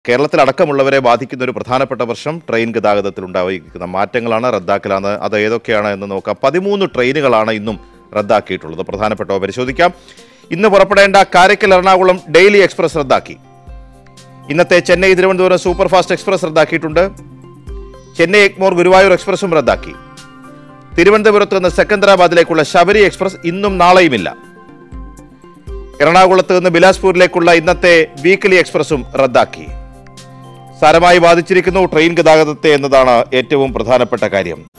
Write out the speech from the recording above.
കേരളത്തിലടക്കമുള്ളവരെ ബാധിക്കുന്ന ഒരു പ്രധാനപ്പെട്ട പ്രശ്നം ട്രെയിൻ ഗതാഗതത്തിൽ ഉണ്ടായിരിക്കുന്ന മാറ്റങ്ങളാണ് റദ്ദാക്കലാണ് അത് ഏതൊക്കെയാണ് എന്ന് നോക്കാം പതിമൂന്ന് ട്രെയിനുകളാണ് ഇന്നും റദ്ദാക്കിയിട്ടുള്ളത് പ്രധാനപ്പെട്ടവ പരിശോധിക്കാം ഇന്ന് പുറപ്പെടേണ്ട കാരക്കൽ എറണാകുളം ഡെയിലി എക്സ്പ്രസ് റദ്ദാക്കി ഇന്നത്തെ Chennai Thiruvananthapuram super fast express റദ്ദാക്കിയിട്ടുണ്ട് ചെന്നൈ എഗ്മോർ ഗുരുവായൂർ എക്സ്പ്രസും റദ്ദാക്കി തിരുവനന്തപുരത്ത് നിന്ന് സെക്കന്ദരാബാദിലേക്കുള്ള ശബരി എക്സ്പ്രസ് ഇന്നും നാളെയുമില്ല എറണാകുളത്ത് നിന്ന് ബിലാസ്പൂരിലേക്കുള്ള ഇന്നത്തെ വീക്കിലി എക്സ്പ്രസും റദ്ദാക്കി സാരമായി ബാധിച്ചിരിക്കുന്നു ട്രെയിൻ ഗതാഗതത്തെ എന്നതാണ് ഏറ്റവും പ്രധാനപ്പെട്ട കാര്യം